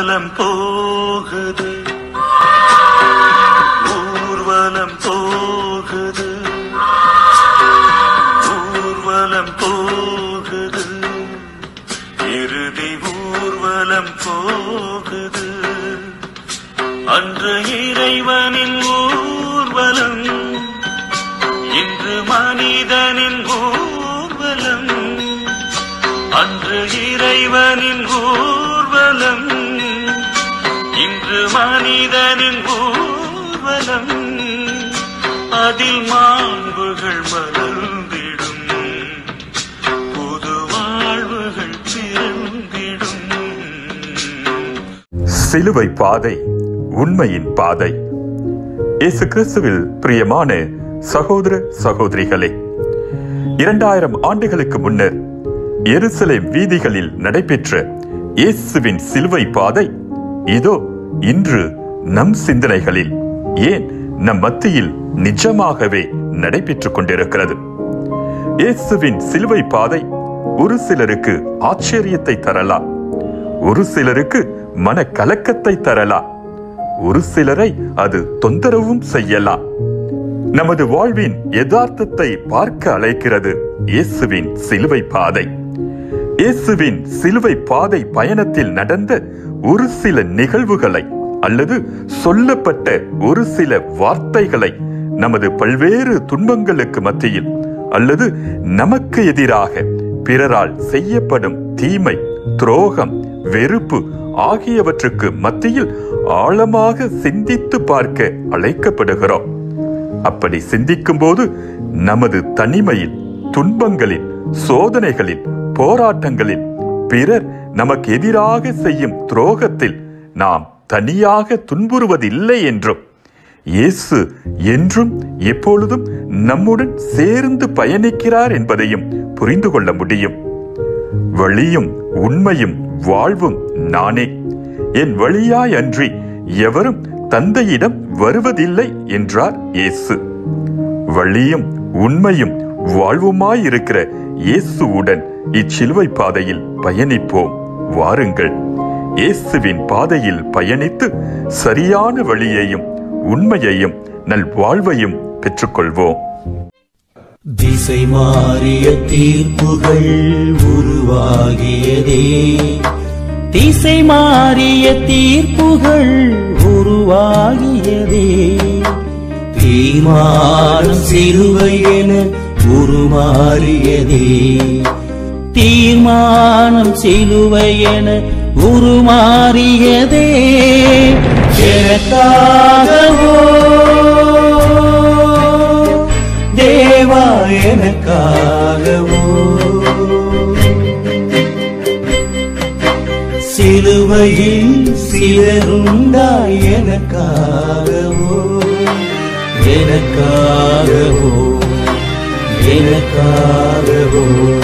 ஊர்வலம் போகுது ஊர்வலம் போகுது ஊர்வலம் போகுது இறுதி ஊர்வலம் போகுது அன்று இறைவனின் ஊர்வலம் இன்று மனிதனின் ஊர்வலம் அன்று இறைவனின் ஊர்வலம் இன்று மனிதனின் ஊர்வலம் அதில் மாண்புகள் மலர்ந்திடும் புது வாழ்வுகள் பிறந்திடும் சிலுவை பாதை உண்மையின் பாதை இயேசு கிறிஸ்துவில் பிரியமான சகோதர சகோதரிகளே இரண்டாயிரம் ஆண்டுகளுக்கு முன்னர் எருசலேம் வீதிகளில் நடைபெற்ற இயேசுவின் சிலுவை பாதை இதோ இன்று நம் சிந்தனைகளில் ஏன் நம் மத்தியில் நிஜமாகவே நடைபெற்றுக் கொண்டிருக்கிறது இயேசுவின் சிலுவை பாதை ஒரு சிலருக்கு ஆச்சரியத்தை தரலாம் ஒரு சிலருக்கு மன கலக்கத்தை தரலாம் ஒரு சிலரை அது தொந்தரவும் செய்யலாம் நமது வாழ்வின் யதார்த்தத்தை பார்க்க அழைக்கிறது இயேசுவின் சிலுவை பாதை இயேசுவின் சிலுவை பாதை பயணத்தில் நடந்த ஒரு சில நிகழ்வுகளை அல்லது சொல்லப்பட்ட ஒரு சில வார்த்தைகளை நமது பல்வேறு துன்பங்களுக்கு மத்தியில் அல்லது நமக்கு எதிராக பிறரால் செய்யப்படும் தீமை துரோகம் வெறுப்பு ஆகியவற்றுக்கு மத்தியில் ஆழமாக சிந்தித்து பார்க்க அழைக்கப்படுகிறோம் அப்படி சிந்திக்கும் போது நமது தனிமையில் துன்பங்களில் சோதனைகளில் போராட்டங்களில் பிறர் நமக்கு எதிராக செய்யும் துரோகத்தில் நாம் தனியாக துன்புறுவதில்லை என்றும் இயேசு என்றும் எப்பொழுதும் நம்முடன் சேர்ந்து பயணிக்கிறார் என்பதையும் புரிந்து கொள்ள முடியும் வழியும் உண்மையும் வாழ்வும் நானே என் வழியாய் அன்றி எவரும் தந்தையிடம் வருவதில்லை என்றார் இயேசு வழியும் உண்மையும் வாழ்வுமாயிருக்கிற இயேசுவுடன் இச்சிலுவை பாதையில் பயணிப்போம் வாருங்கள் இயேசுவின் பாதையில் பயணித்து சரியான வழியையும் உண்மையையும் நல் வாழ்வையும் பெற்றுக்கொள்வோம் திசை மாறிய தீர்ப்புகள் உருவாகியதே திசை மாறிய தீர்ப்புகள் உருவாகியதே தீர்மானம் சிலுவை என உருமாறியதே தீர்மானம் சிலுவை என உருமாறியதே எனக்காகவோ தேவா எனக்காகவோ சிலுவையில் சிலருண்டாய் எனக்காகவோ எனக்காகவோ எனக்காகவோ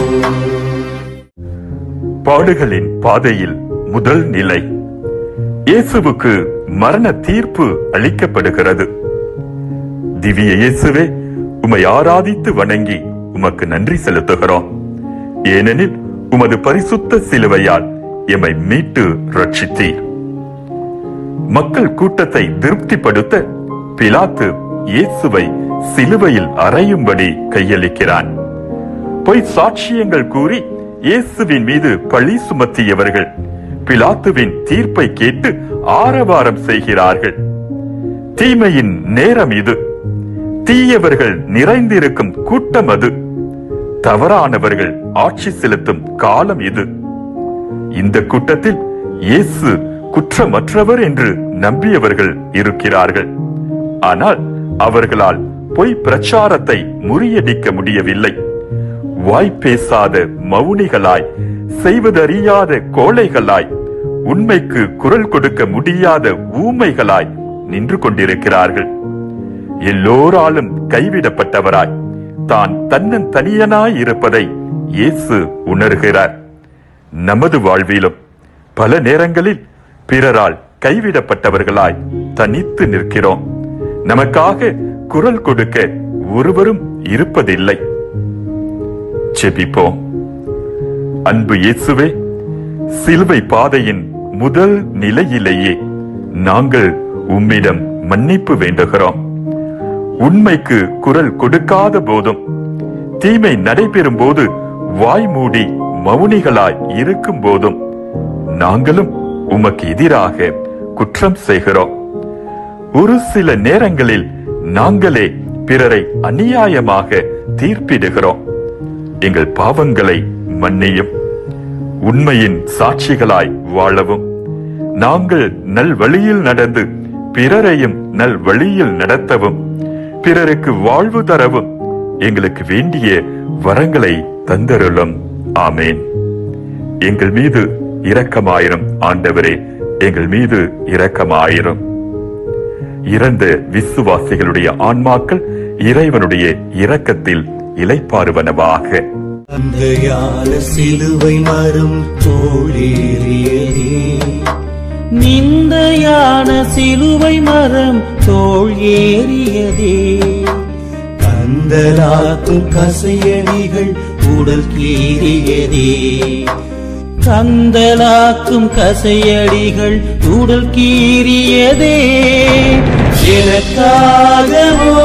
பாடுகளின் பாதையில் முதல் நிலை இயேசுவுக்கு மரண தீர்ப்பு அளிக்கப்படுகிறது திவ்ய இயேசுவே உமை ஆராதித்து வணங்கி உமக்கு நன்றி செலுத்துகிறோம் ஏனெனில் உமது பரிசுத்த சிலுவையால் எம்மை மீட்டு ரட்சித்தீர் மக்கள் கூட்டத்தை திருப்திப்படுத்த பிலாத்து இயேசுவை சிலுவையில் அறையும்படி கையளிக்கிறான் பொய் சாட்சியங்கள் கூறி இயேசுவின் மீது பழி சுமத்தியவர்கள் பிலாத்துவின் தீர்ப்பை கேட்டு ஆரவாரம் செய்கிறார்கள் தீமையின் நேரம் இது தீயவர்கள் நிறைந்திருக்கும் கூட்டம் அது தவறானவர்கள் ஆட்சி செலுத்தும் காலம் இது இந்த கூட்டத்தில் இயேசு குற்றமற்றவர் என்று நம்பியவர்கள் இருக்கிறார்கள் ஆனால் அவர்களால் பொய் பிரச்சாரத்தை முறியடிக்க முடியவில்லை வாய் பேசாத மௌனிகளாய் செய்வதறியாத கோழைகளாய் உண்மைக்கு குரல் கொடுக்க முடியாத ஊமைகளாய் நின்று கொண்டிருக்கிறார்கள் எல்லோராலும் கைவிடப்பட்டவராய் தான் தன்னன் தனியனாய் இருப்பதை இயேசு உணர்கிறார் நமது வாழ்விலும் பல நேரங்களில் பிறரால் கைவிடப்பட்டவர்களாய் தனித்து நிற்கிறோம் நமக்காக குரல் கொடுக்க ஒருவரும் இருப்பதில்லை செபிப்போம் அன்பு இயேசுவே சிலுவை பாதையின் முதல் நிலையிலேயே நாங்கள் உம்மிடம் மன்னிப்பு வேண்டுகிறோம் உண்மைக்கு குரல் கொடுக்காத போதும் தீமை நடைபெறும் போது வாய் மூடி மௌனிகளாய் இருக்கும் போதும் நாங்களும் உமக்கு எதிராக குற்றம் செய்கிறோம் ஒரு சில நேரங்களில் நாங்களே பிறரை அநியாயமாக தீர்ப்பிடுகிறோம் எங்கள் பாவங்களை மன்னியும் உண்மையின் சாட்சிகளாய் வாழவும் நாங்கள் நல் வழியில் நடந்து பிறரையும் நல் வழியில் நடத்தவும் பிறருக்கு வாழ்வு தரவும் எங்களுக்கு வேண்டிய வரங்களை தந்தருளும் ஆமேன் எங்கள் மீது இரக்கமாயிரும் ஆண்டவரே எங்கள் மீது இரக்கமாயிரும் இறந்த விசுவாசிகளுடைய ஆன்மாக்கள் இறைவனுடைய இரக்கத்தில் இலைப்பாறுவனவாக அந்த யார சிலுவை மரம் தோழேறியதே நிந்தையான சிலுவை மரம் தோல் ஏறியதே கந்தலாக்கும் கசையடிகள் உடல் கீறியதே கந்தலாக்கும் கசையடிகள் உடல் கீறியதே எனக்காகவோ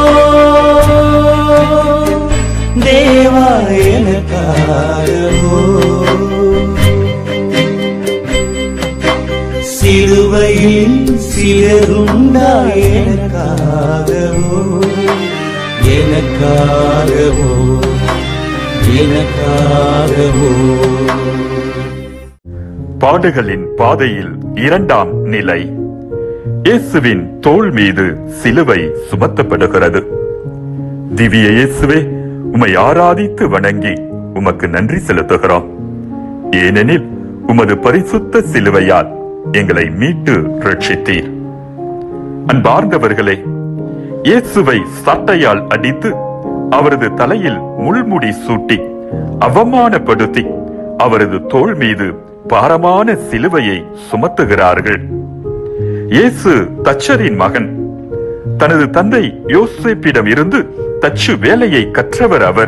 தேவா எனக்காகவோ சிலுவையில் சிலருண்டா எனக்காகவோ எனக்காகவோ எனக்காகவோ பாடுகளின் பாதையில் இரண்டாம் நிலை இயேசுவின் தோள் மீது சிலுவை சுமத்தப்படுகிறது திவ்ய இயேசுவே உம்மை ஆராதித்து வணங்கி உமக்கு நன்றி செலுத்துகிறோம் ஏனெனில் உமது பரிசுத்த சிலுவையால் எங்களை மீட்டு ரட்சித்தீர் அன்பார்ந்தவர்களே இயேசுவை சட்டையால் அடித்து அவரது தலையில் முள்முடி சூட்டி அவமானப்படுத்தி அவரது தோள் மீது பாரமான சிலுவையை சுமத்துகிறார்கள் இயேசு தச்சரின் மகன் தனது தந்தை யோசேப்பிடம் இருந்து தச்சு வேலையை கற்றவர் அவர்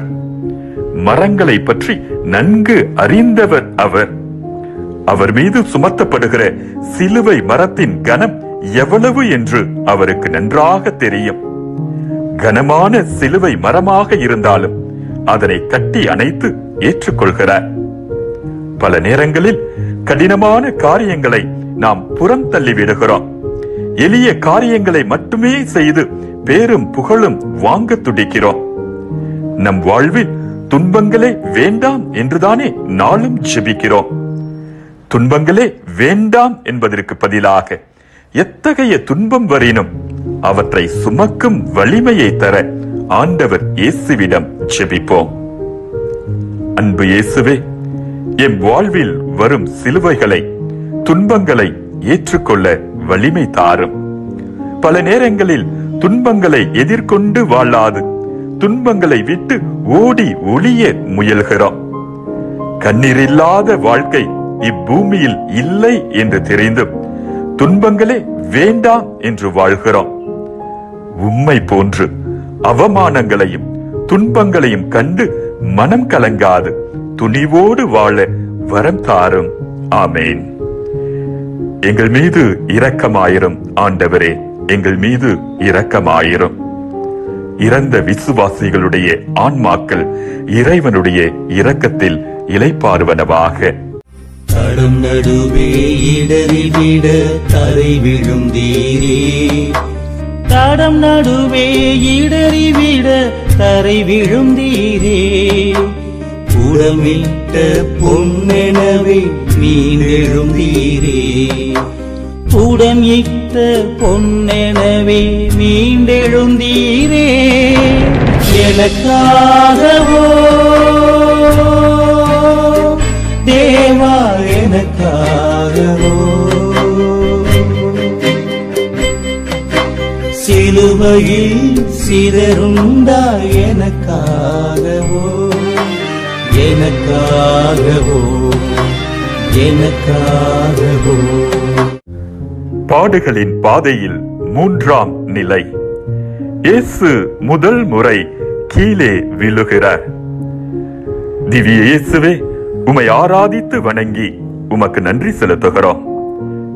மரங்களை பற்றி நன்கு அறிந்தவர் அவர் அவர் மீது சுமத்தப்படுகிற சிலுவை மரத்தின் கனம் எவ்வளவு என்று அவருக்கு நன்றாக தெரியும் கனமான சிலுவை மரமாக இருந்தாலும் அதனை கட்டி அணைத்து ஏற்றுக்கொள்கிறார் பல நேரங்களில் கடினமான காரியங்களை நாம் புறம் தள்ளி விடுகிறோம் எளிய காரியங்களை மட்டுமே செய்து பேரும் புகழும் வாங்க துடிக்கிறோம் நம் வாழ்வில் துன்பங்களே வேண்டாம் என்றுதானே நாளும் ஜெபிக்கிறோம் துன்பங்களே வேண்டாம் என்பதற்கு பதிலாக எத்தகைய துன்பம் வரினும் அவற்றை சுமக்கும் வலிமையை தர ஆண்டவர் இயேசுவிடம் ஜெபிப்போம் அன்பு இயேசுவே என் வாழ்வில் வரும் சிலுவைகளை துன்பங்களை ஏற்றுக்கொள்ள வலிமை தாரும் பல நேரங்களில் துன்பங்களை எதிர்கொண்டு வாழாது துன்பங்களை விட்டு ஓடி ஒளிய முயல்கிறோம் கண்ணீரில்லாத வாழ்க்கை இப்பூமியில் இல்லை என்று தெரிந்தும் துன்பங்களே வேண்டாம் என்று வாழ்கிறோம் உம்மை போன்று அவமானங்களையும் துன்பங்களையும் கண்டு மனம் கலங்காது துணிவோடு வாழ வரம் தாரும் ஆமேன் எங்கள் மீது இரக்கமாயிரும் ஆண்டவரே எங்கள் மீது இரக்கமாயிரும் இறந்த விசுவாசிகளுடைய ஆன்மாக்கள் இறைவனுடைய இரக்கத்தில் இலைப்பாறுவனவாக தடம் நடுவே இடறி விட தரை விழுந்தீரே தடம் நடுவே இடறி விட தரை விழுந்தீரே புடமிட்ட பொன்னெனவே மீண்டெழுந்தீரே புடம் இட்ட பொன்னெனவே மீண்டெழுந்தீரே எனக்காகவோ தேவா எனக்காகவோ சிலுவையில் சிதறுண்டா எனக்காகவோ எனக்காகவோ எனக்காகவோ பாடுகளின் பாதையில் மூன்றாம் நிலை இயேசு முதல் முறை கீழே விழுகிறார் திவ்ய இயேசுவே உமை ஆராதித்து வணங்கி உமக்கு நன்றி செலுத்துகிறோம்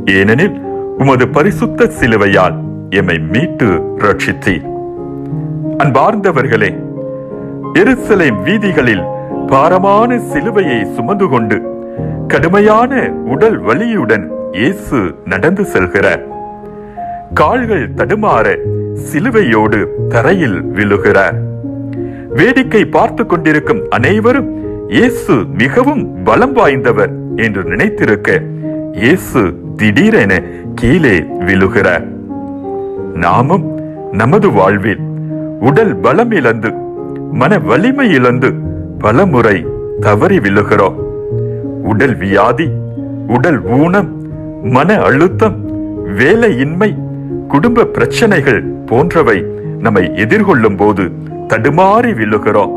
ஏனெனில் உமது பரிசுத்த சிலுவையால் எம்மை மீட்டு ரட்சித்தீர் அன்பார்ந்தவர்களே எருசலேம் வீதிகளில் பாரமான சிலுவையை சுமந்து கொண்டு கடுமையான உடல் வலியுடன் இயேசு நடந்து செல்கிறார் கால்கள் தடுமாற சிலுவையோடு தரையில் விழுகிறார் வேடிக்கை பார்த்து கொண்டிருக்கும் அனைவரும் இயேசு மிகவும் பலம் வாய்ந்தவர் என்று நினைத்திருக்க இயேசு திடீரென கீழே விழுகிறார் நாமும் நமது வாழ்வில் உடல் பலம் இழந்து மன வலிமை இழந்து பலமுறை தவறி விழுகிறோம் உடல் வியாதி உடல் ஊனம் மன அழுத்தம் வேலையின்மை குடும்ப பிரச்சனைகள் போன்றவை நம்மை எதிர்கொள்ளும் போது தடுமாறி விழுகிறோம்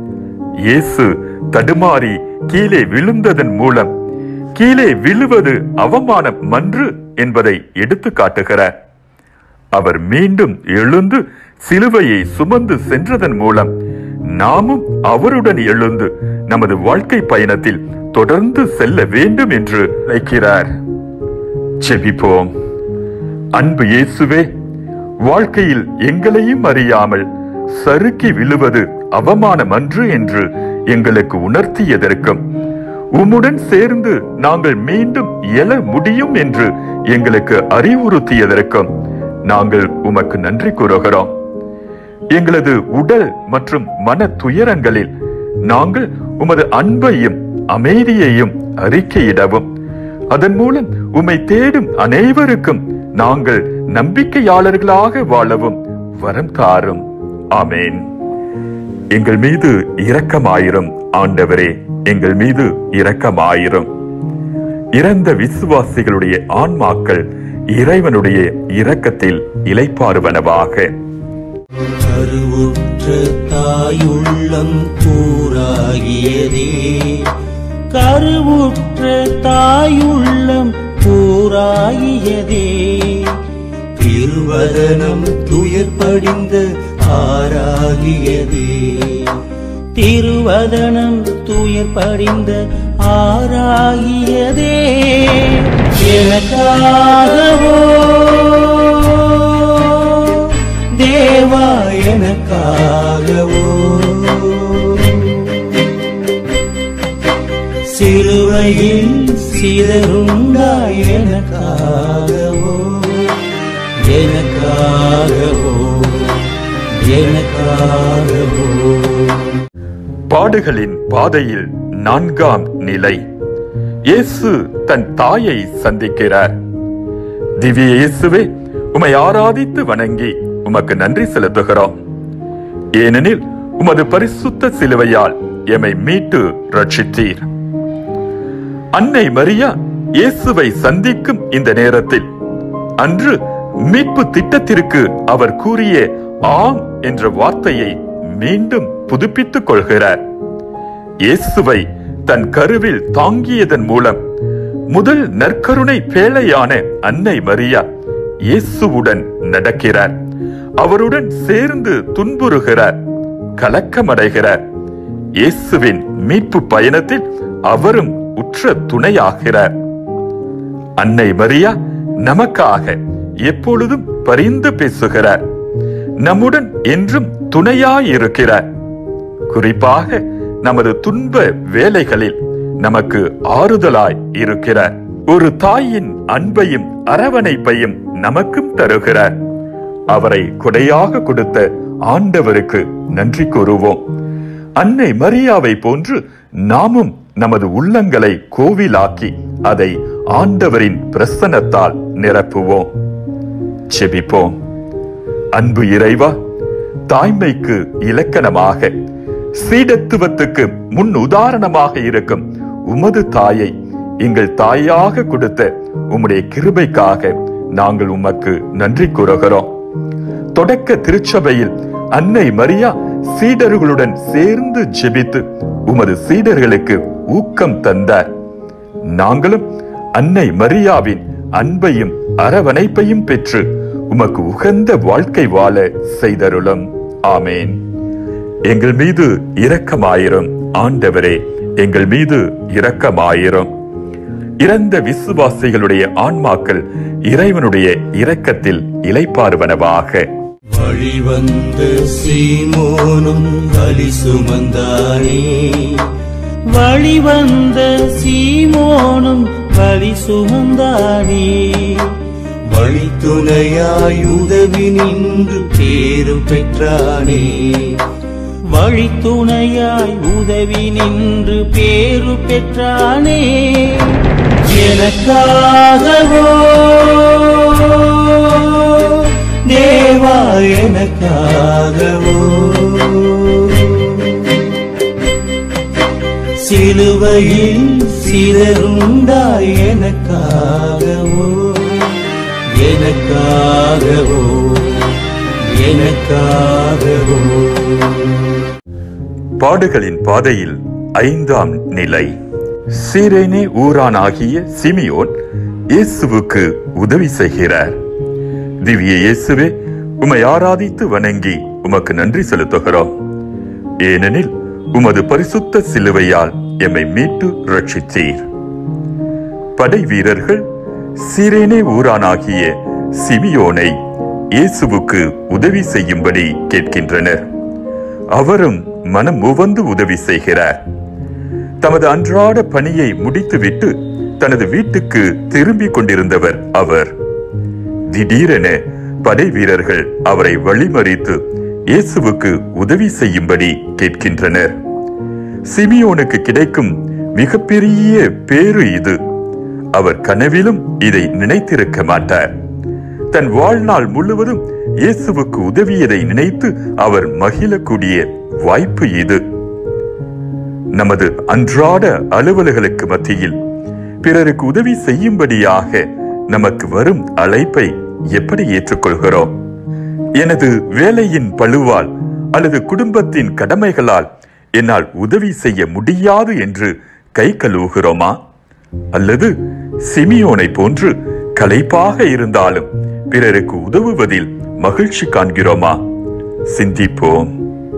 இயேசு தடுமாறி கீழே விழுந்ததன் மூலம் கீழே விழுவது அவமானம் மன்று என்பதை எடுத்து காட்டுகிறார் அவர் மீண்டும் எழுந்து சிலுவையை சுமந்து சென்றதன் மூலம் நாமும் அவருடன் எழுந்து நமது வாழ்க்கை பயணத்தில் தொடர்ந்து செல்ல வேண்டும் என்று அழைக்கிறார் செபிப்போம் அன்பு இயேசுவே வாழ்க்கையில் எங்களையும் அறியாமல் சறுக்கி விழுவது அவமானம் அன்று என்று எங்களுக்கு உணர்த்தியதற்கும் உம்முடன் சேர்ந்து நாங்கள் மீண்டும் எழ முடியும் என்று எங்களுக்கு அறிவுறுத்தியதற்கும் நாங்கள் உமக்கு நன்றி கூறுகிறோம் எங்களது உடல் மற்றும் மன துயரங்களில் நாங்கள் உமது அன்பையும் அமைதியையும் அறிக்கையிடவும் அதன் மூலம் உம்மை தேடும் அனைவருக்கும் நாங்கள் நம்பிக்கையாளர்களாக வாழவும் வரம் தாரும் ஆமேன் எங்கள் மீது இரக்கமாயிரும் ஆண்டவரே எங்கள் மீது இரக்கமாயிரும் இறந்த விசுவாசிகளுடைய ஆன்மாக்கள் இறைவனுடைய இரக்கத்தில் இலைப்பாறுவனவாக கருவுற்ற தாயுள்ளம் கூறாகியதே கருவுற்ற தாயுள்ளம் கூறாகியதே திருவதனம் துயர் படிந்த ஆறாகியதே திருவதனம் துயர் படிந்த ஆறாகியதே எனக்காகவோ தேவா எனக்காகவோ சிலுவையில் சிதறுண்டாய் எனக்காகவோ எனக்காகவோ எனக்காகவோ பாடுகளின் பாதையில் நான்காம் நிலை இயேசு தன் தாயை சந்திக்கிறார் திவ்ய இயேசுவே உமை ஆராதித்து வணங்கி உமக்கு நன்றி செலுத்துகிறோம் ஏனெனில் உமது பரிசுத்த சிலுவையால் எமை மீட்டு ரட்சித்தீர் அன்னை மரியா இயேசுவை சந்திக்கும் இந்த நேரத்தில் அன்று மீட்பு திட்டத்திற்கு அவர் கூறிய ஆம் என்ற வார்த்தையை மீண்டும் புதுப்பித்துக் கொள்கிறார் இயேசுவை தன் கருவில் தாங்கியதன் மூலம் முதல் நற்கருணை பேழையான அன்னை மரியா இயேசுவுடன் நடக்கிறார் அவருடன் சேர்ந்து துன்புறுகிறார் கலக்கமடைகிறார் இயேசுவின் மீட்பு பயணத்தில் அவரும் உற்ற துணையாகிறார் அன்னை மரியா நமக்காக எப்பொழுதும் பரிந்து பேசுகிறார் நம்முடன் என்றும் துணையாயிருக்கிறார் குறிப்பாக நமது துன்ப வேலைகளில் நமக்கு ஆறுதலாய் இருக்கிறார் ஒரு தாயின் அன்பையும் அரவணைப்பையும் நமக்கும் தருகிறார் அவரை கொடையாக கொடுத்த ஆண்டவருக்கு நன்றி கூறுவோம் அன்னை மரியாவை போன்று நாமும் நமது உள்ளங்களை கோவிலாக்கி அதை ஆண்டவரின் பிரசன்னத்தால் நிரப்புவோம் செபிப்போம் அன்பு இறைவா தாய்மைக்கு இலக்கணமாக சீடத்துவத்துக்கு முன் உதாரணமாக இருக்கும் உமது தாயை எங்கள் தாயாக கொடுத்த உம்முடைய கிருபைக்காக நாங்கள் உமக்கு நன்றி கூறுகிறோம் தொடக்க திருச்சபையில் அன்னை மரியா சீடர்களுடன் சேர்ந்து ஜெபித்து உமது சீடர்களுக்கு ஊக்கம் தந்தார் நாங்களும் அன்னை மரியாவின் அன்பையும் அரவணைப்பையும் பெற்று உமக்கு உகந்த வாழ்க்கை வாழ செய்தருளும் ஆமேன் எங்கள் மீது இரக்கமாயிரும் ஆண்டவரே எங்கள் மீது இரக்கமாயிரும் இறந்த விசுவாசிகளுடைய ஆன்மாக்கள் இறைவனுடைய இரக்கத்தில் இளைப்பாறுவனவாக வழிவந்த சீமோனும் வலி சுமந்தானே வழிவந்த சீமோனும் வழி சுமந்தானே வழித்துணையாய் உதவி நின்று பேரும் பெற்றானே வழித்துணையாய் உதவி நின்று பேரு பெற்றானே எனக்காகவோ தேவா எனக்காகவோ சிலுவையில் சிதறுண்டாய் எனக்காகவோ எனக்காகவோ எனக்காகவோ பாடுகளின் பாதையில் ஐந்தாம் நிலை சீரேனே ஊரானாகிய சிமியோன் இயேசுவுக்கு உதவி செய்கிறார் திவ்ய இயேசுவே உம்மை ஆராதித்து வணங்கி உமக்கு நன்றி செலுத்துகிறோம் ஏனெனில் உமது பரிசுத்த சிலுவையால் எம்மை மீட்டு ரட்சித்தீர் படை வீரர்கள் சிரேனே ஊரானாகிய சிமியோனை இயேசுவுக்கு உதவி செய்யும்படி கேட்கின்றனர் அவரும் மனம் உவந்து உதவி செய்கிறார் தமது அன்றாட பணியை முடித்துவிட்டு தனது வீட்டுக்கு திரும்பிக் கொண்டிருந்தவர் அவர் திடீரென படை வீரர்கள் அவரை வழிமறித்து இயேசுவுக்கு உதவி செய்யும்படி கேட்கின்றனர் சிமியோனுக்கு கிடைக்கும் மிகப்பெரிய பேறு இது அவர் கனவிலும் இதை நினைத்திருக்க மாட்டார் தன் வாழ்நாள் முழுவதும் இயேசுவுக்கு உதவியதை நினைத்து அவர் மகிழக்கூடிய வாய்ப்பு இது நமது அன்றாட அலுவல்களுக்கு மத்தியில் பிறருக்கு உதவி செய்யும்படியாக நமக்கு வரும் அழைப்பை எப்படி ஏற்றுக்கொள்கிறோம் எனது வேலையின் பழுவால் அல்லது குடும்பத்தின் கடமைகளால் என்னால் உதவி செய்ய முடியாது என்று கை கழுவுகிறோமா அல்லது சிமியோனை போன்று களைப்பாக இருந்தாலும் பிறருக்கு உதவுவதில் மகிழ்ச்சி காண்கிறோமா சிந்திப்போம்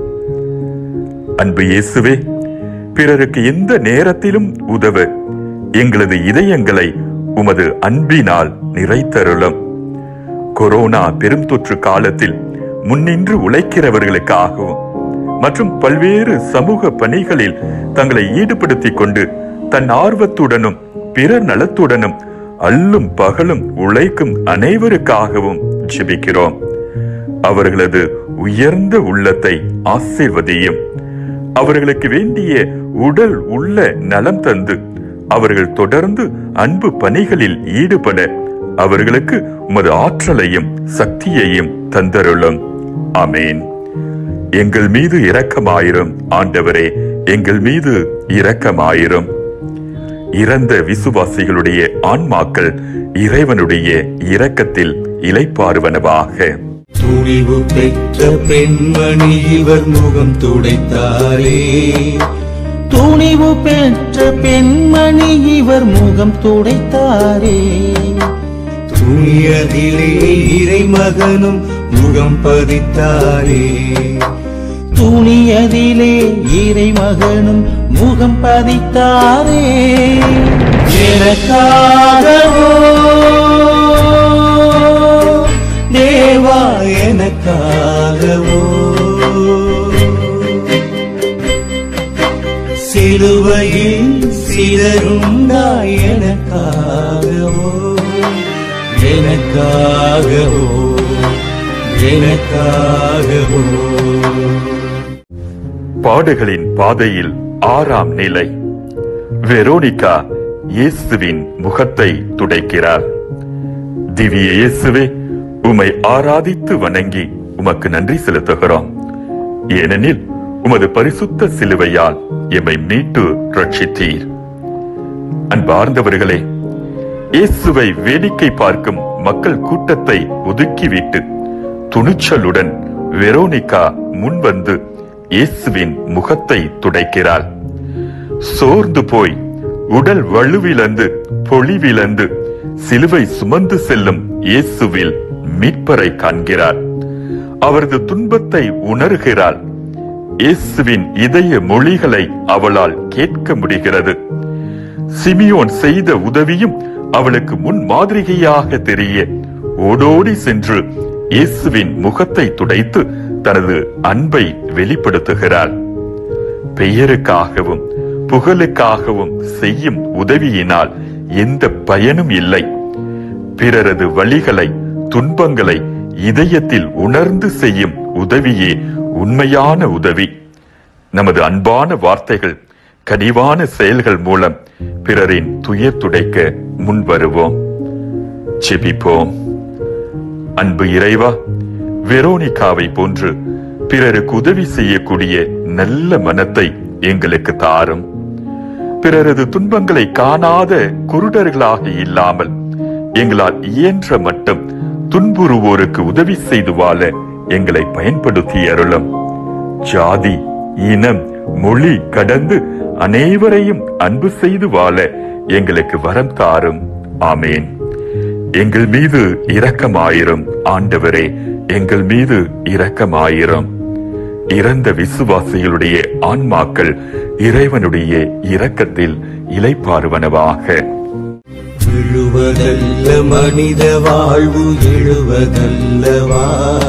அன்பு இயேசுவே பிறருக்கு எந்த நேரத்திலும் உதவ எங்களது இதயங்களை உமது அன்பினால் நிறைத்தருளும் கொரோனா பெரும் தொற்று காலத்தில் முன்னின்று உழைக்கிறவர்களுக்காகவும் மற்றும் பல்வேறு சமூக பணிகளில் தங்களை ஈடுபடுத்திக் கொண்டு தன் ஆர்வத்துடனும் பிறர் நலத்துடனும் அல்லும் பகலும் உழைக்கும் அனைவருக்காகவும் ஜெபிக்கிறோம் அவர்களது உயர்ந்த உள்ளத்தை ஆசீர்வதியும் அவர்களுக்கு வேண்டிய உடல் உள்ள நலம் தந்து அவர்கள் தொடர்ந்து அன்பு பணிகளில் ஈடுபட அவர்களுக்கு உமது ஆற்றலையும் சக்தியையும் தந்தருளும் ஆமேன் எங்கள் மீது இரக்கமாயிரும் ஆண்டவரே எங்கள் மீது இரக்கமாயிரும் இறந்த விசுவாசிகளுடைய ஆன்மாக்கள் இறைவனுடைய இரக்கத்தில் இலைப்பாறுவனவாக துணிவு பெற்ற பெண்மணி இவர் முகம் துடைத்தாரே துணிவு பெற்ற பெண்மணி இவர் முகம் துடைத்தாரே துணியதிலே இறைமகனும் முகம் பதித்தாரே துணியதிலே இறைமகனும் முகம் பதித்தாரே எனக்காகவோ தேவா எனக்காகவோ சிலுவையில் சிதறுண்டாய் எனக்காகவோ எனக்காகவோ எனக்காகவோ பாடுகளின் பாதையில் ஆறாம் நிலை வெரோனிகா இயேசுவின் முகத்தை துடைக்கிறார் திவ்ய இயேசுவே உம்மை ஆராதித்து வணங்கி உமக்கு நன்றி செலுத்துகிறோம் ஏனெனில் உமது பரிசுத்த சிலுவையால் எம்மை மீட்டு ரட்சித்தீர் அன்பார்ந்தவர்களே இயேசுவை வேடிக்கை பார்க்கும் மக்கள் கூட்டத்தை ஒதுக்கிவிட்டு துணிச்சலுடன் வெரோனிகா முன்வந்து இயேசுவின் முகத்தை துடைக்கிறாள் சோர்ந்து போய் உடல் வலுவிழந்து பொலிவிழந்து சிலுவை சுமந்து செல்லும் இயேசுவில் மீட்பரை காண்கிறார் அவரது துன்பத்தை உணர்கிறாள் இயேசுவின் இதய மொழிகளை அவளால் கேட்க முடிகிறது சிமியோன் செய்த உதவியும் அவளுக்கு முன் மாதிரிகையாக தெரிய ஓடோடி சென்று இயேசுவின் முகத்தை துடைத்து தனது அன்பை வெளிப்படுத்துகிறாள் பெயருக்காகவும் புகழுக்காகவும் செய்யும் உதவியினால் எந்த பயனும் இல்லை பிறரது வழிகளை துன்பங்களை இதயத்தில் உணர்ந்து செய்யும் உதவியே உண்மையான உதவி நமது அன்பான வார்த்தைகள் கனிவான செயல்கள் மூலம் பிறரின் துயர் துடைக்க முன்வருவோம் செபிப்போம் அன்பு இறைவா வெரோனிகாவை போன்று பிறருக்கு உதவி செய்யக்கூடிய நல்ல மனத்தை எங்களுக்கு தாரும் பிறரது துன்பங்களை காணாத குருடர்களாக இல்லாமல் எங்களால் இயன்ற மட்டும் துன்புறுவோருக்கு உதவி செய்து வாழ எங்களை பயன்படுத்தி அருளும் ஜாதி இனம் மொழி கடந்து அனைவரையும் அன்பு செய்து வாழ எங்களுக்கு வரம் தாரும் ஆமேன் எங்கள் மீது இரக்கமாயிரும் ஆண்டவரே எங்கள் மீது இரக்கமாயிரும் இறந்த விசுவாசிகளுடைய ஆன்மாக்கள் இறைவனுடைய இரக்கத்தில் இலைப்பாறுவனவாக விழுவதல்ல மனித வாழ்வு எழுவதல்லவா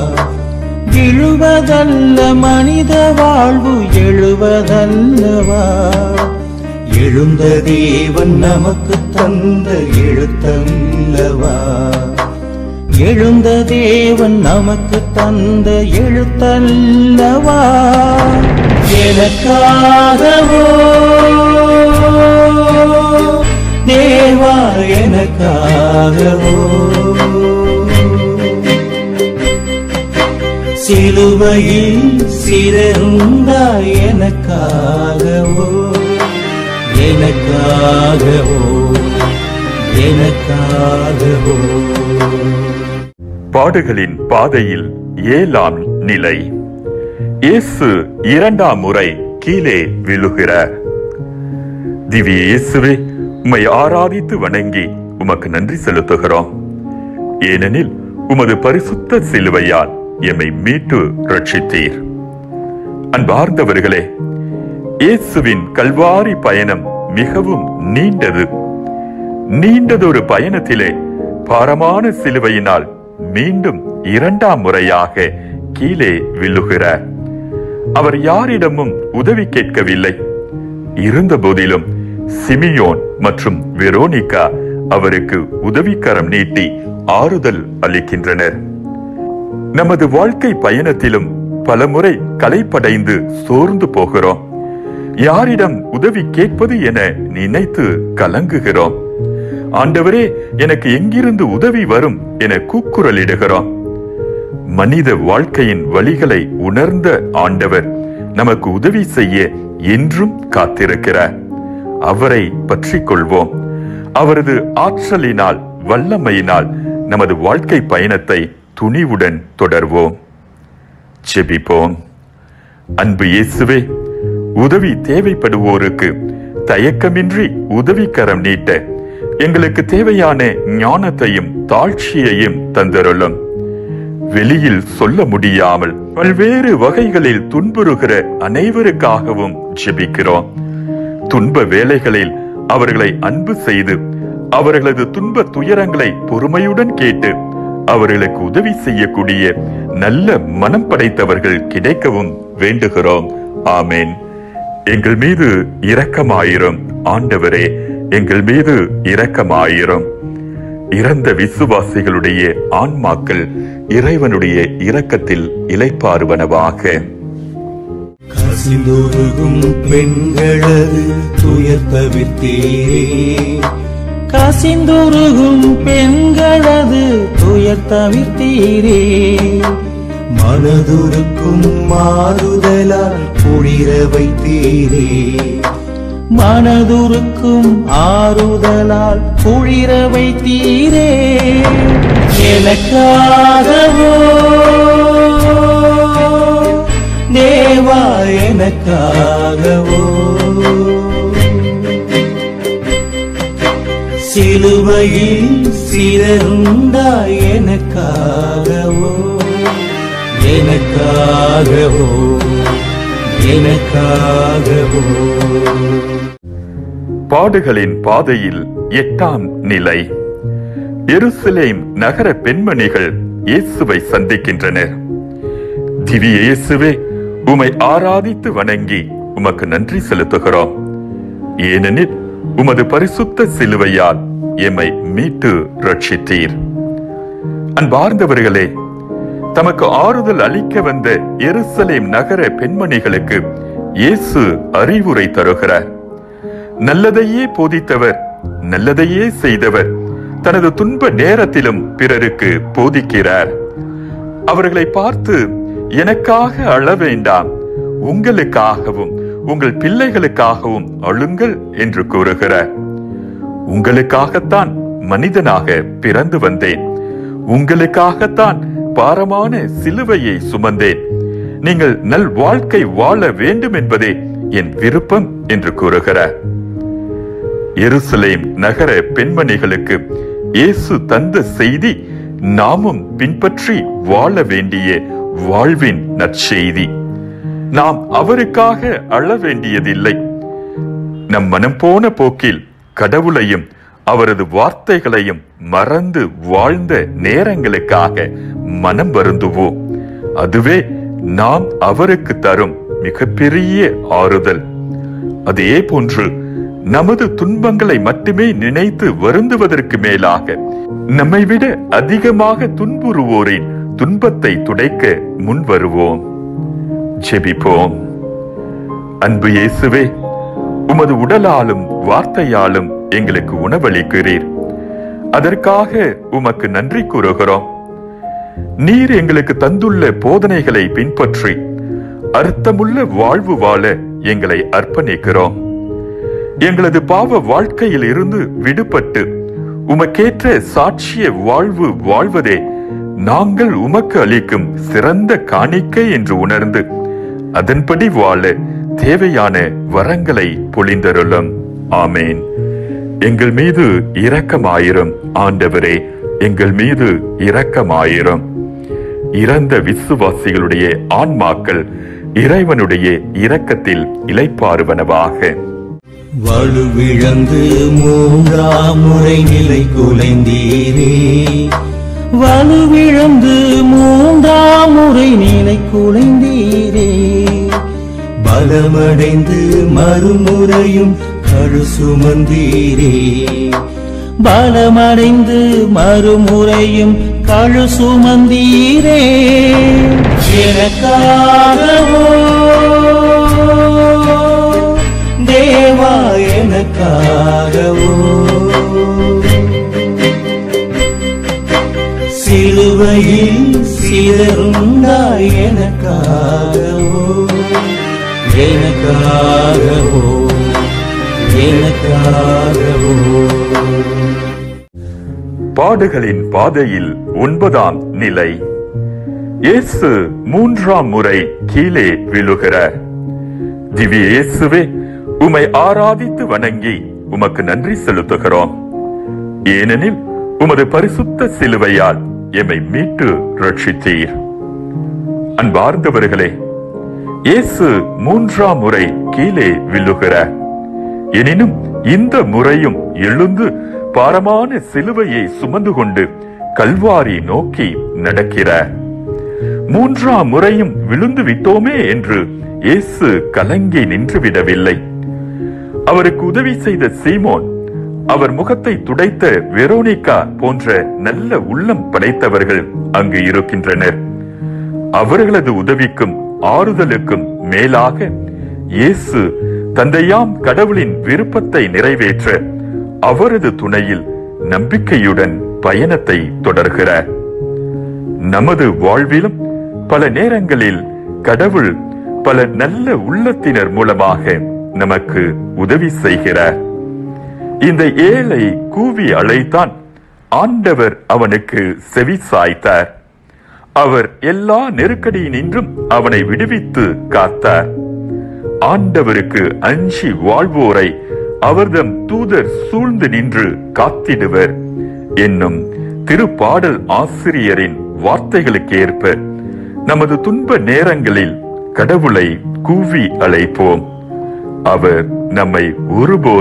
விழுவதல்ல மனித வாழ்வு எழுவதல்லவா எழுந்த தேவன் நமக்கு தந்த எழுத்தல்லவா எழுந்த தேவன் நமக்கு தந்த எழுத்தல்லவா எனக்காகவோ தேவா எனக்காகவோ சிலுவையில் சிறந்தாய் எனக்காகவோ எனக்காகவோ எனக்காகவோ பாடுகளின் பாதையில் ஏழாம் நிலை இயேசு இரண்டாம் முறை கீழே விழுகிறார் திவ்ய இயேசுவே உம்மை ஆராதித்து வணங்கி உமக்கு நன்றி செலுத்துகிறோம் ஏனெனில் உமது பரிசுத்த சிலுவையால் எம்மை மீட்டு ரட்சித்தீர் அன்பார்ந்தவர்களே இயேசுவின் கல்வாரி பயணம் மிகவும் நீண்டது நீண்டதொரு பயணத்திலே பாரமான சிலுவையினால் மீண்டும் இரண்டாம் முறையாக கீழே விழுகிறார் அவர் யாரிடமும் உதவி கேட்கவில்லை இருந்த போதிலும் சிமியோன் மற்றும் வெரோனிகா அவருக்கு உதவிக்கரம் நீட்டி ஆறுதல் அளிக்கின்றனர் நமது வாழ்க்கை பயணத்திலும் பலமுறை களைப்படைந்து சோர்ந்து போகிறோம் யாரிடம் உதவி கேட்பது என நினைத்து கலங்குகிறோம் ஆண்டவரே எனக்கு எங்கிருந்து உதவி வரும் என கூக்குரலிடுகிறோம் மனித வாழ்க்கையின் வழிகளை உணர்ந்த ஆண்டவர் நமக்கு உதவி செய்ய என்றும் காத்திருக்கிறார் அவரை பற்றிக் கொள்வோம் அவரது ஆற்றலினால் வல்லமையினால் நமது வாழ்க்கை பயணத்தை துணிவுடன் தொடர்வோம் செபிப்போம் அன்பு இயேசுவே உதவி தேவைப்படுவோருக்கு தயக்கமின்றி உதவிக்கரம் நீட்ட எங்களுக்கு தேவையான ஞானத்தையும் தாழ்ச்சியையும் தந்தருளும் வெளியில் சொல்ல முடியாமல் பல்வேறு வகைகளில் துன்புறுகிற அனைவருக்காகவும் ஜெபிக்கிறோம் துன்ப வேலைகளில் அவர்களை அன்பு செய்து அவர்களது துன்ப துயரங்களை பொறுமையுடன் கேட்டு அவர்களுக்கு உதவி செய்யக்கூடிய நல்ல மனம் படைத்தவர்கள் கிடைக்கவும் வேண்டுகிறோம் ஆமேன் எங்கள் மீது இரக்கமாயிரும் ஆண்டவரே எங்கள் மீது இரக்கமாயிரும் இறந்த விசுவாசிகளுடைய ஆன்மாக்கள் இறைவனுடைய இரக்கத்தில் இலைப்பாறுவனவாக கசிந்துருகும் பெண்களது துயர் தவிர்த்தீரே கசிந்துருகும் பெண்களது துயர் தவிர்த்தீரே மனதுருக்கும் மாறுதலால் குளிர வைத்தீரே மனதுருக்கும் ஆறுதலால் குளிர வைத்தீரே எனக்காகவோ தேவா எனக்காகவோ சிலுவையில் சிறந்தாய் எனக்காகவோ எனக்காகவோ எனக்காகவோ பாடுகளின் பாதையில் எட்டாம் நிலை எருசலேம் நகர பெண்மணிகள் இயேசுவை சந்திக்கின்றனர் திவ்ய இயேசுவே உமை ஆராதித்து வணங்கி உமக்கு நன்றி செலுத்துகிறோம் ஏனெனில் உமது பரிசுத்த சிலுவையால் எம்மை மீட்டு ரட்சித்தீர் அன்பார்ந்தவர்களே தமக்கு ஆறுதல் அளிக்க வந்த எருசலேம் நகர பெண்மணிகளுக்கு இயேசு அறிவுரை தருகிறார் நல்லதையே போதித்தவர் நல்லதையே செய்தவர் தனது துன்ப நேரத்திலும் பிறருக்கு போதிக்கிறார் அவர்களை பார்த்து எனக்காக அழ வேண்டாம் உங்களுக்காகவும் உங்கள் பிள்ளைகளுக்காகவும் அழுங்கள் என்று கூறுகிறார் உங்களுக்காகத்தான் மனிதனாக பிறந்து வந்தேன் உங்களுக்காகத்தான் பாரமான சிலுவையை சுமந்தேன் நீங்கள் நல் வாழ்க்கை வாழ வேண்டும் என்பதே என் விருப்பம் என்று கூறுகிறார் எருசலேம் நகர பெண்மணிகளுக்கு இயேசு தந்த செய்தி நாமும் பின்பற்றி வாழ வேண்டிய வாழ்வின் நற்செய்தி நாம் அவருக்காக அழ வேண்டியதில்லை நம் மனம் போன போக்கில் கடவுளையும் அவரது வார்த்தைகளையும் மறந்து வாழ்ந்த நேரங்களுக்காக மனம் வருந்துவோம் அதுவே நாம் அவருக்கு தரும் மிகப்பெரிய ஆறுதல் அதே போன்று நமது துன்பங்களை மட்டுமே நினைத்து வருந்துவதற்கு மேலாக நம்மை விட அதிகமாக துன்புறுவோரின் துன்பத்தை துடைக்க முன் வருவோம் ஜெபிப்போம் அன்பு இயேசுவே உமது உடலாலும் வார்த்தையாலும் எங்களுக்கு உணவளிக்கிறீர் அதற்காக உமக்கு நன்றி கூறுகிறோம் நீர் எங்களுக்கு தந்துள்ள போதனைகளை பின்பற்றி அர்த்தமுள்ள வாழ்வு வாழ எங்களை அர்ப்பணிக்கிறோம் எங்களது பாவ வாழ்க்கையில் இருந்து விடுபட்டு உமக்கேற்ற சாட்சிய வாழ்வு வாழ்வதே நாங்கள் உமக்கு அளிக்கும் சிறந்த காணிக்கை என்று உணர்ந்து அதன்படி வாழ தேவையான வரங்களை பொழிந்தருளும் ஆமேன் எங்கள் மீது இரக்கமாயிரும் ஆண்டவரே எங்கள் மீது இரக்கமாயிரும் இறந்த விசுவாசிகளுடைய ஆன்மாக்கள் இறைவனுடைய இரக்கத்தில் இளைப்பாறுவனவாக வலுவிழந்து மூன்றாம் முறை நிலை குலைந்தீரே வலுவிழந்து மூன்றாம் முறை நிலை குலைந்தீரே பலமடைந்து மறுமுறையும் கழு சுமந்தீரே பலமடைந்து மறுமுறையும் கழு சுமந்தீரே எனக்காகவோ தேவா எனக்காகவோ சிலுவையில் சிதறுண்டாய் எனக்காகவோ எனக்காகவோ எனக்காகவோ பாடுகளின் பாதையில் ஒன்பதாம் நிலை இயேசு மூன்றாம் முறை கீழே விழுகிறார் திவ்ய இயேசுவே உமை ஆராதித்து வணங்கி உமக்கு நன்றி செலுத்துகிறோம் ஏனெனில் உமது பரிசுத்த சிலுவையால் எம்மை மீட்டு ரட்சித்தீர் அன்பார்ந்தவர்களே இயேசு மூன்றாம் முறை கீழே விழுகிறார் எனினும் இந்த முறையும் எழுந்து பாரமான சிலுவையை சுமந்து கொண்டு கல்வாரி நோக்கி நடக்கிறார் மூன்றாம் முறையும் விழுந்து விட்டோமே என்று இயேசு கலங்கி நின்று விடவில்லை அவருக்கு உதவி செய்த சீமோன் அவர் முகத்தை துடைத்த வெரோனிகா போன்ற நல்ல உள்ளம் படைத்தவர்கள் அங்கு இருக்கின்றனர் அவர்களது உதவிக்கும் ஆறுதலுக்கும் மேலாக இயேசு தந்தையாம் கடவுளின் விருப்பத்தை நிறைவேற்ற அவரது துணையில் நம்பிக்கையுடன் பயணத்தை தொடர்கிறார் நமது வாழ்விலும் பல நேரங்களில் கடவுள் பல நல்ல உள்ளத்தினர் மூலமாக நமக்கு உதவி செய்கிறார் இந்த ஏழை கூவி அழைத்தான் ஆண்டவர் அவனுக்கு செவி சாய்த்தார் அவர் எல்லா நெருக்கடியினின்றும் அவனை விடுவித்து காத்தார் ஆண்டவருக்கு அஞ்சி வாழ்வோரை அவர்தம் தூதர் சூழ்ந்து நின்று காத்திடுவர் என்னும் திருப்பாடல் ஆசிரியரின் வார்த்தைகளுக்கு ஏற்ப நமது துன்ப நேரங்களில் கடவுளை கூவி அழைப்போம் அவர் நம்மை ஒருபோதும்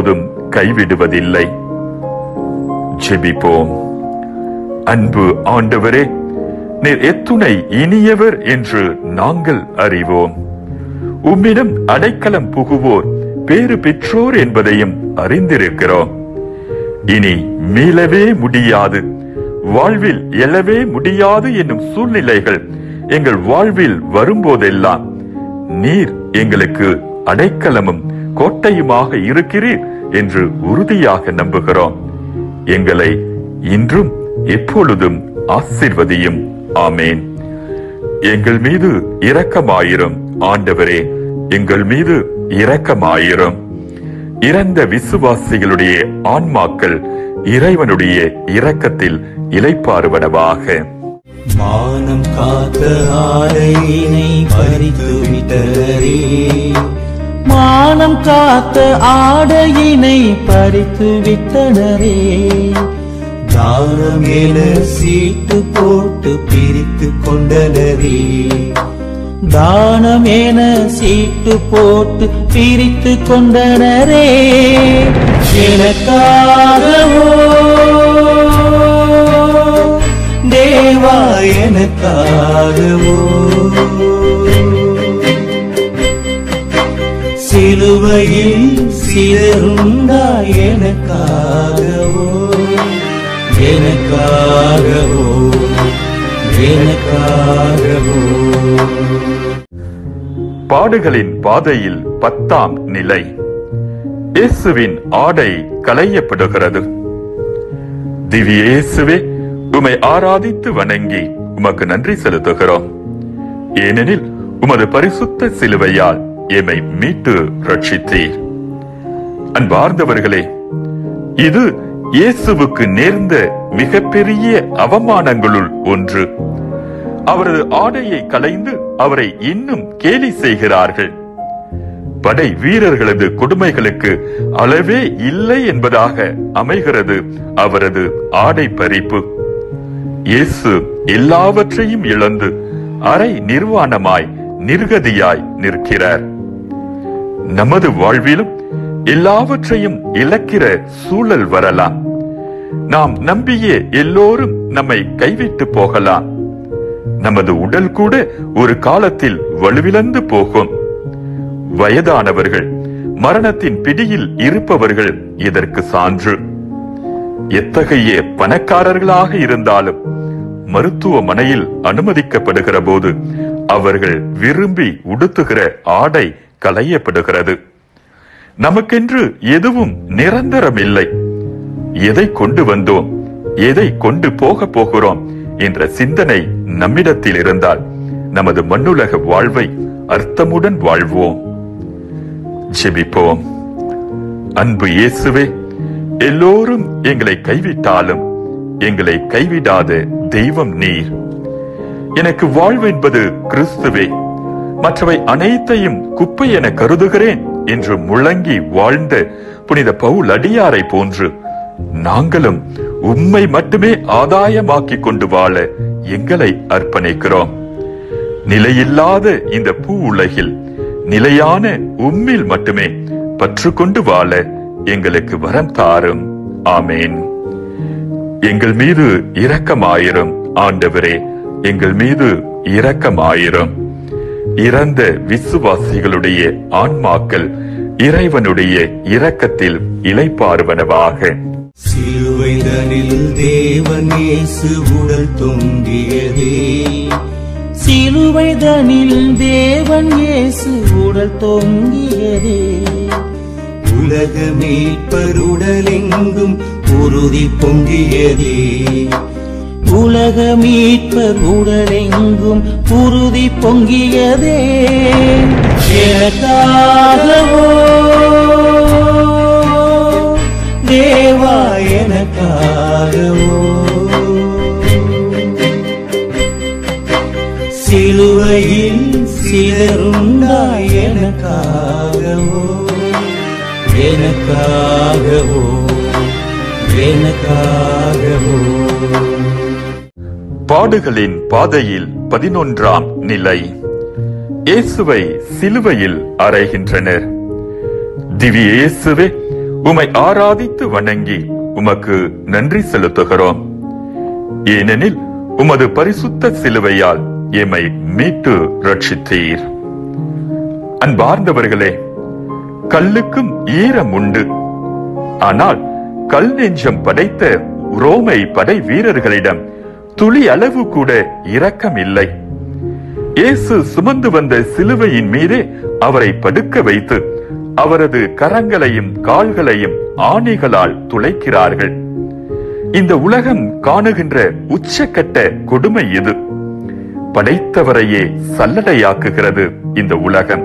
கைவிடுவதில்லை ஜெபிப்போம் அன்பு ஆண்டவரே நீர் எத்துணை இனியவர் என்று நாங்கள் அறிவோம் உம்மிடம் அடைக்கலம் புகுவோர் பேறு பெற்றோர் என்பதையும் அறிந்திருக்கிறோம் இனி மீளவே முடியாது வாழ்வில் எழவே முடியாது என்னும் சூழ்நிலைகள் எங்கள் வாழ்வில் வரும்போதெல்லாம் நீர் எங்களுக்கு அடைக்கலமும் கோட்டையுமாக இருக்கிறீர் என்று உறுதியாக நம்புகிறோம் எங்களை இன்றும் எப்பொழுதும் ஆசிர்வதியும் ஆமேன் எங்கள் மீது இரக்கமாயிரும் ஆண்டவரே எங்கள் மீது இரக்கமாயிரும் இறந்த விசுவாசிகளுடைய ஆன்மாக்கள் இறைவனுடைய இரக்கத்தில் இலைப்பாறுவனவாக மானம் காத்த ஆடையினை பறித்து விட்டரே மானம் காத்த ஆடையினை பறித்து விட்டனரே தானம் என சீட்டு போட்டு பிரித்து கொண்டனரே தானம் என சீட்டு போட்டு பிரித்து கொண்டனரே எனக்காகவோ தேவா எனக்காகவோ சிலுவையில் சிதறுண்டா எனக்காகவோ எனக்காகவோ எனக்காகவோ பாடுகளின் பாதையில் பத்தாம் நிலை இயேசுவின் ஆடை களையப்படுகிறது திவ்ய இயேசுவே உமை ஆராதித்து வணங்கி உமக்கு நன்றி செலுத்துகிறோம் ஏனெனில் உமது பரிசுத்த சிலுவையால் எம்மை மீட்டு ரட்சித்தீர் அன்பார்ந்தவர்களே இது இயேசுவுக்கு நேர்ந்த மிகப்பெரிய அவமானங்களுள் ஒன்று அவரது ஆடையை களைந்து அவரை இன்னும் கேலி செய்கிறார்கள் படை வீரர்களது கொடுமைகளுக்கு அளவே இல்லை என்பதாக அமைகிறது அவரது ஆடை பறிப்பு இயேசு எல்லாவற்றையும் இழந்து அரை நிர்வாணமாய் நிர்கதியாய் நிற்கிறார் நமது வாழ்விலும் எல்லாவற்றையும் இழக்கிற சூழல் வரலாம் நாம் நம்பிய எல்லோரும் நம்மை கைவிட்டு போகலாம் நமது உடல் கூட ஒரு காலத்தில் வலுவிழந்து போகும் வயதானவர்கள் மரணத்தின் பிடியில் இருப்பவர்கள் இதற்கு சான்று எத்தகைய பணக்காரர்களாக இருந்தாலும் மருத்துவமனையில் அனுமதிக்கப்படுகிற போது அவர்கள் விரும்பி உடுத்துகிற ஆடை களையப்படுகிறது நமக்கென்று எதுவும் நிரந்தரமில்லை எதை கொண்டு வந்தோம் எதை கொண்டு போக போகிறோம் என்ற சிந்தனை நம்மிடத்தில் இருந்தால் நமது மண்ணுலக வாழ்வை அர்த்தமுடன் வாழ்வோம் ஜெபிப்போம் அன்பு இயேசுவே எல்லோரும் எங்களை கைவிட்டாலும் எங்களை கைவிடாத தெய்வம் நீர் எனக்கு வாழ்வு என்பது கிறிஸ்துவே மற்றவை அனைத்தையும் குப்பை என கருதுகிறேன் என்று முழங்கி வாழ்ந்த புனித பவுல் அடியாரை போன்று நாங்களும் உம்மை மட்டுமே ஆதாயமாக்கிக் கொண்டு வாழ எங்களை அர்ப்பணிக்கிறோம் நிலையில்லாத இந்த பூ உலகில் நிலையான உம்மில் மட்டுமே பற்று கொண்டு வாழ எங்களுக்கு வரம் தாரும் ஆமேன் எங்கள் மீது இரக்கமாயிரும் ஆண்டவரே எங்கள் மீது இரக்கமாயிரும் இறந்த விசுவாசிகளுடைய ஆன்மாக்கள் இறைவனுடைய இரக்கத்தில் இலைப்பாறுவனவாக சிலுவைதனில் தேவன் இயேசு உடல் தொங்கியதே சிலுவைதனில் தேவன் இயேசு உடல் தொங்கியதே உலக மீட்பருடலெங்கும் உறுதி பொங்கியதே உலக மீட்பர் உடலெங்கும் உறுதி பொங்கியதே எனக்காகவோ தேவா எனக்காகவோ சிலுவையில் சிலருண்டா எனக்காகவோ எனக்காகவோ எனக்காகவோ பாடுகளின் பாதையில் பதினொன்றாம் நிலை இயேசுவை சிலுவையில் அறைகின்றனர் திவ்ய இயேசுவே உமை ஆராதித்து வணங்கி உமக்கு நன்றி செலுத்துகிறோம் ஏனெனில் உமது பரிசுத்த சிலுவையால் எம்மை மீட்டு ரட்சித்தீர் அன்பார்ந்தவர்களே கல்லுக்கும் ஈரம் உண்டு ஆனால் கல் நெஞ்சம் படைத்த ரோமை படை வீரர்களிடம் துளி அளவு கூட இரக்கம் இல்லை இயேசு சுமந்து வந்த சிலுவையின் மீதே அவரை படுக்க வைத்து அவரது கரங்களையும் கால்களையும் ஆணிகளால் துளைக்கிறார்கள் இந்த உலகம் காணுகின்ற உச்சக்கட்ட கொடுமை இது படைத்தவரையே சல்லடையாக்குகிறது இந்த உலகம்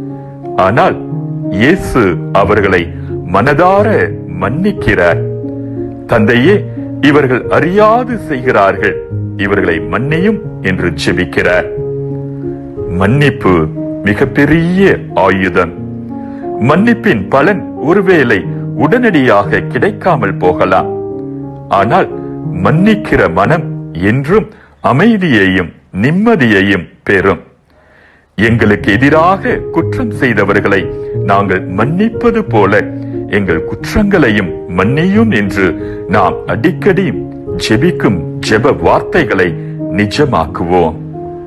ஆனால் இயேசு அவர்களை மனதார மன்னிக்கிறார் தந்தையே இவர்கள் அறியாது செய்கிறார்கள் இவர்களை மன்னியும் என்று ஜெபிக்கிறார் மன்னிப்பு மிகப்பெரிய ஆயுதம் மன்னிப்பின் பலன் ஒருவேளை உடனடியாக கிடைக்காமல் போகலாம் ஆனால் மன்னிக்கிற மனம் என்றும் அமைதியையும் நிம்மதியையும் பெறும் எங்களுக்கு எதிராக குற்றம் செய்தவர்களை நாங்கள் மன்னிப்பது போல எங்கள் குற்றங்களையும் மன்னியும் என்று நாம் அடிக்கடி ஜெபிக்கும் ஜெப வார்த்தைகளை நிஜமாக்குவோம்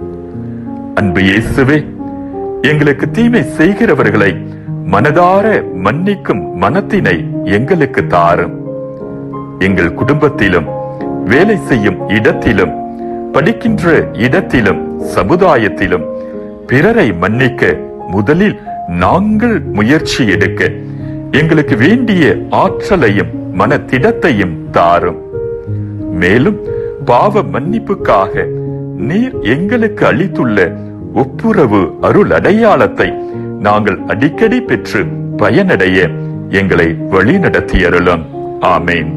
அன்பு இயேசுவே எங்களுக்கு தீமை செய்கிறவர்களை மனதார மன்னிக்கும் மனத்தினை எங்களுக்கு தாரும் எங்கள் குடும்பத்திலும் வேலை செய்யும் இடத்திலும் படிக்கின்ற இடத்திலும் சமுதாயத்திலும் பிறரை மன்னிக்க முதலில் நாங்கள் முயற்சி எடுக்க எங்களுக்கு வேண்டிய ஆற்றலையும் மனத்திடத்தையும் தாரும் மேலும் பாவ மன்னிப்புக்காக நீர் எங்களுக்கு அளித்துள்ள ஒப்புரவு அருள் அடையாளத்தை நாங்கள் அடிக்கடி பெற்று பயனடைய எங்களை வழிநடத்தியருளும் ஆமேன்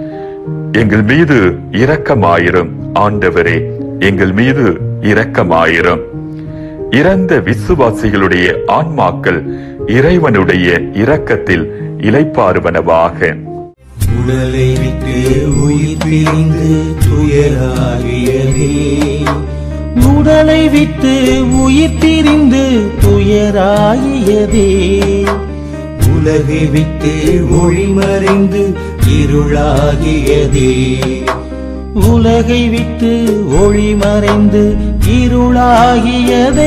எங்கள் மீது இரக்கமாயிரும் ஆண்டவரே எங்கள் மீது இரக்கமாயிரும் இறந்த விசுவாசிகளுடைய ஆன்மாக்கள் இறைவனுடைய இரக்கத்தில் இலைப்பாறுவனவாக உடலை விட்டு உயிர் பிரிந்து துயராகியதே உடலை விட்டு உயிர் பிரிந்து துயராகியதே உலகை விட்டு ஒளி மறைந்து இருளாகியதே உலகை விட்டு ஒளி மறைந்து இருளாகியதே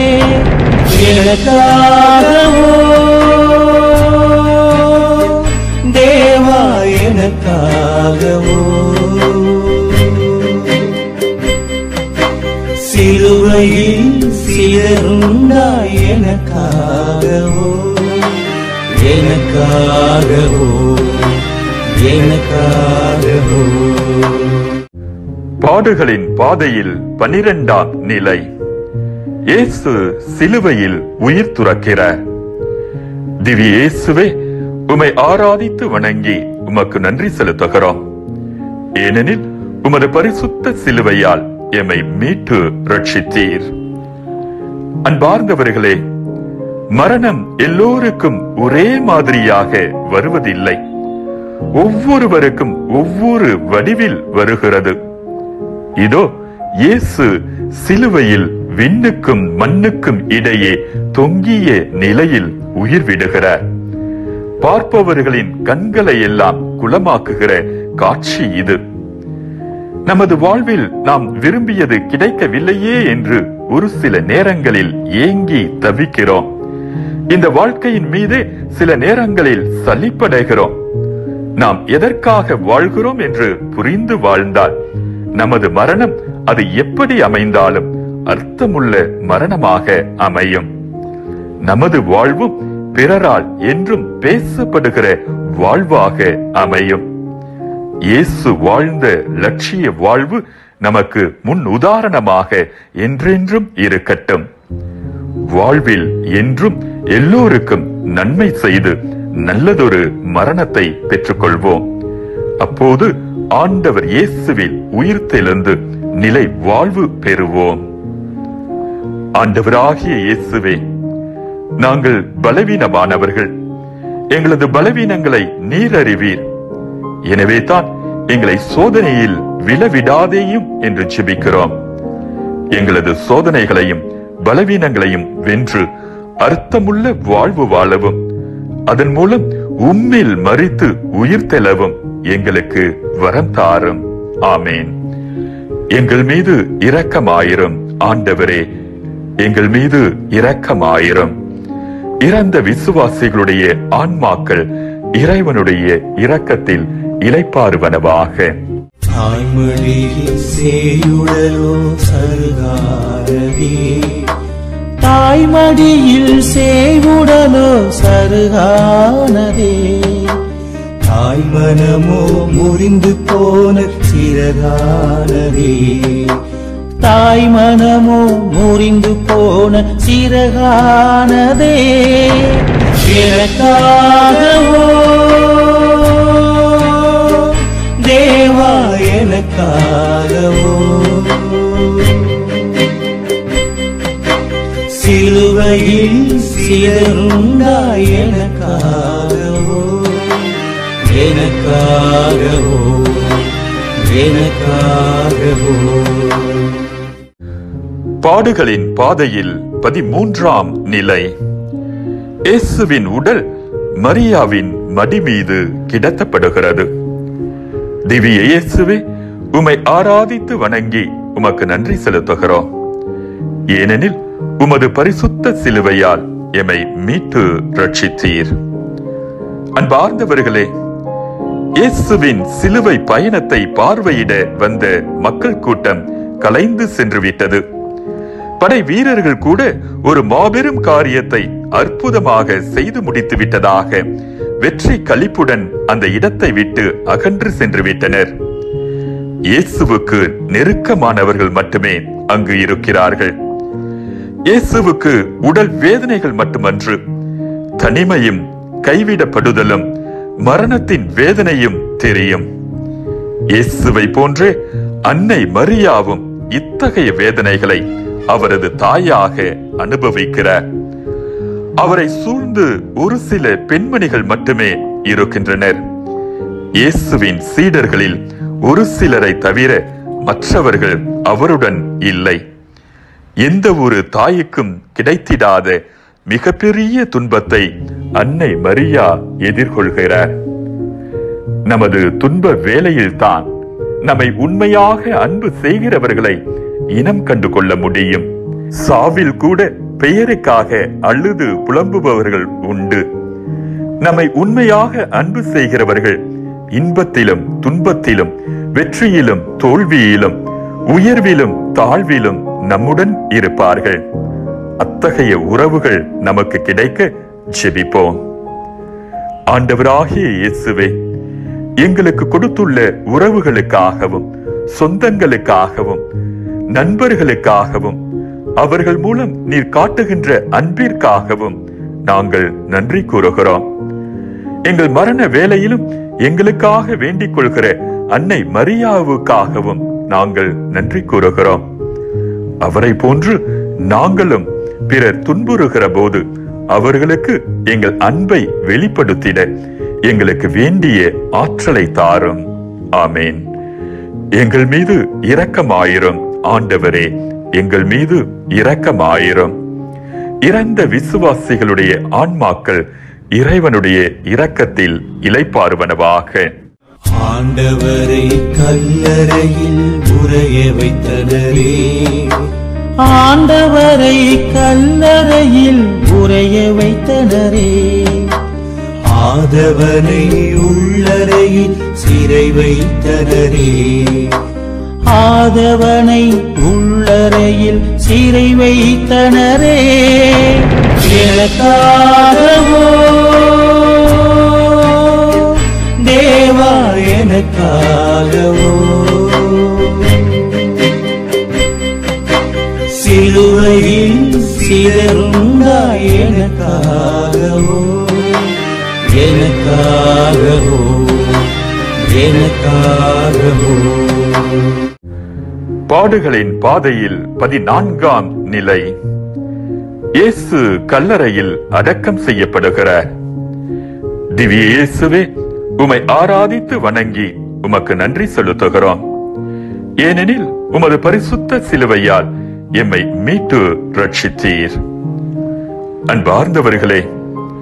எனக்காகவோ தேவா எனக்காகவோ சிலுவையில் சிலருண்டாய் எனக்காகவோ எனக்காகவோ எனக்காகவோ பாடுகளின் பாதையில் பனிரெண்டாம் நிலை இயேசு சிலுவையில் உயிர் துறக்கிறார் திவ்ய இயேசுவே உமை ஆராதித்து வணங்கி உமக்கு நன்றி செலுத்துகிறோம் ஏனெனில் உமது பரிசுத்த சிலுவையால் எம்மை மீட்டு ரட்சித்தீர் அன்பார்ந்தவர்களே மரணம் எல்லோருக்கும் ஒரே மாதிரியாக வருவதில்லை ஒவ்வொருவருக்கும் ஒவ்வொரு வடிவில் வருகிறது இதோ இயேசு சிலுவையில் விண்ணுக்கும் மண்ணுக்கும் இடையே தொங்கிய நிலையில் உயிர் விடுகிறார் பார்ப்பவர்களின் கண்களை எல்லாம் குளமாக்குகிற காட்சி இது நமது வாழ்வில் நாம் விரும்பியது கிடைக்கவில்லையே என்று ஒரு சில நேரங்களில் ஏங்கி தவிக்கிறோம் இந்த வாழ்க்கையின் மீது சில நேரங்களில் சலிப்படைகிறோம் நாம் எதற்காக வாழ்கிறோம் என்று புரிந்து வாழ்ந்தால் நமது மரணம் அது எப்படி அமைந்தாலும் அர்த்தமுள்ள மரணமாக அமையும் நமது வாழ்வும் பிறரால் என்றும் பேசப்படுகிற வாழ்வாக அமையும் இயேசு வாழ்ந்த லட்சிய வாழ்வு நமக்கு முன் உதாரணமாக என்றென்றும் இருக்கட்டும் வாழ்வில் என்றும் எல்லோருக்கும் நன்மை செய்து நல்லதொரு மரணத்தை பெற்றுக்கொள்வோம் அப்போது ஆண்டவர் இயேசுவில் உயிர்த்தெழுந்து நிலை வாழ்வு பெறுவோம் ஆண்டவராகிய இயேசுவே நாங்கள் பலவீனமானவர்கள் எங்களது பலவீனங்களை நீர் அறிவீர் எனவே தான் எங்களை சோதனையில் விழவிடாதேயும் என்று ஜெபிக்கிறோம் எங்களது சோதனைகளையும் பலவீனங்களையும் வென்று அர்த்தமுள்ள வாழ்வு வாழவும் அதன் மூலம் உம்மில் மறித்து உயிர் தெளவும் எங்களுக்கு வரம் தாரும் ஆமேன் எங்கள் மீது இரக்கமாயிரும் ஆண்டவரே எங்கள் மீது இரக்கமாயிரும் இறந்த விசுவாசிகளுடைய ஆன்மாக்கள் இறைவனுடைய இரக்கத்தில் இளைப்பாறுவனவாக தாய்மொழியில் சேயுடலோ சருகாரதே தாய்மடியில் சேவுடலோ சருகானதே தாய் மனமோ முறிந்து போன சிறகானதே தாய் மனமோ முறிந்து போன சிறகானதே எனக்காகவோ தேவா எனக்காகவோ சிலுவையில் சிதறுண்டாய் எனக்காகவோ எனக்காகவோ எனக்காகவோ பாடுகளின் பாதையில் பதிமூன்றாம் நிலை இயேசுவின் உடல் மரியாவின் மடி மீது கிடத்தப்படுகிறது திவ்ய இயேசுவே உமை ஆராதித்து வணங்கி உமக்கு நன்றி செலுத்துகிறோம் ஏனெனில் உமது பரிசுத்த சிலுவையால் எமை மீட்டு ரட்சித்தீர் அன்பார்ந்தவர்களே இயேசுவின் சிலுவை பயணத்தை பார்வையிட வந்த மக்கள் கூட்டம் கலைந்து சென்று விட்டது படை வீரர்கள் கூட ஒரு மாபெரும் காரியத்தை அற்புதமாக செய்து முடித்து விட்டதாக வெற்றி களிப்புடன் அந்த இடத்தை விட்டு அகன்று சென்று விட்டனர் இயேசுவுக்கு நெருக்கமானவர்கள் மட்டுமே அங்கு இருக்கிறார்கள் இயேசுவுக்கு உடல் வேதனைகள் மட்டுமன்று தனிமையும் கைவிடப்படுதலும் மரணத்தின் வேதனையும் தெரியும் இயேசுவை போன்றே அன்னை மரியாவும் இத்தகைய வேதனைகளை அவரது தாயாக அனுபவிக்கிறார் அவரை சூழ்ந்து ஒரு சில பெண்மணிகள் மட்டுமே இருக்கின்றனர் இயேசுவின் சீடர்களில் ஒரு சிலரை தவிர மற்றவர்கள் அவருடன் இல்லை எந்த ஒரு தாய்க்கும் கிடைத்திடாத மிகப்பெரிய துன்பத்தை அன்னை மரியா எதிர்கொள்கிறார் நமது துன்ப வேளையில்தான் நம்மை உண்மையாக அன்பு செய்கிறவர்களை இனம் கண்டு கொள்ள முடியும் சாவில் கூட பெயருக்காக அழுது புலம்புபவர்கள் உண்டு நம்மை உண்மையாக அன்பு செய்கிறவர்கள் இன்பத்திலும் துன்பத்திலும் வெற்றியிலும் தோல்வியிலும் உயர்விலும் தாழ்விலும் நம்முடன் இருப்பார்கள் அத்தகைய உறவுகள் நமக்கு கிடைக்க ஜெபிப்போம் ஆண்டவராகிய இயேசுவே எங்களுக்கு கொடுத்துள்ள உறவுகளுக்காகவும் சொந்தங்களுக்காகவும் நண்பர்களுக்காகவும் அவர்கள் மூலம் நீர் காட்டுகின்ற அன்பிற்காகவும் நாங்கள் நன்றி கூறுகிறோம் எங்கள் மரண வேளையிலும் எங்களுக்காக வேண்டிக் கொள்கிற அன்னை மரியாவுக்காகவும் நாங்கள் நன்றி கூறுகிறோம் அவரை போன்று நாங்களும் பிறர் துன்புறுகிற போது அவர்களுக்கு எங்கள் அன்பை வெளிப்படுத்திட எங்களுக்கு வேண்டிய ஆற்றலை தாரும் ஆமேன் எங்கள் மீது இரக்கமாயிரும் ஆண்டவரே எங்கள் மீது இரக்கமாயிரும் இறந்த விசுவாசிகளுடைய ஆன்மாக்கள் இறைவனுடைய இரக்கத்தில் இளைப்பாறுவனவாக ஆண்டவரை கல்லறையில் உரைய வைத்தனரே ஆண்டவரை கல்லறையில் உரைய வைத்தனரே ஆதவனை உள்ளறையில் சிறை வைத்தனரே ஆதவனை உள்ளறையில் சிறை வைத்தனரே எனக்காகவோ தேவா எனக்காகவோ சிலுவையில் சிதறுண்டாய் எனக்காகவோ எனக்காகவோ எனக்காகவோ பாடுகளின் பாதையில் பதினான்காம் நிலை இயேசு கல்லறையில் அடக்கம் செய்யப்படுகிறார் திவ்ய இயேசுவே உமை ஆராதித்து வணங்கி உமக்கு நன்றி செலுத்துகிறோம் ஏனெனில் உமது பரிசுத்த சிலுவையால் எம்மை மீட்டு ரட்சித்தீர் அன்பார்ந்தவர்களே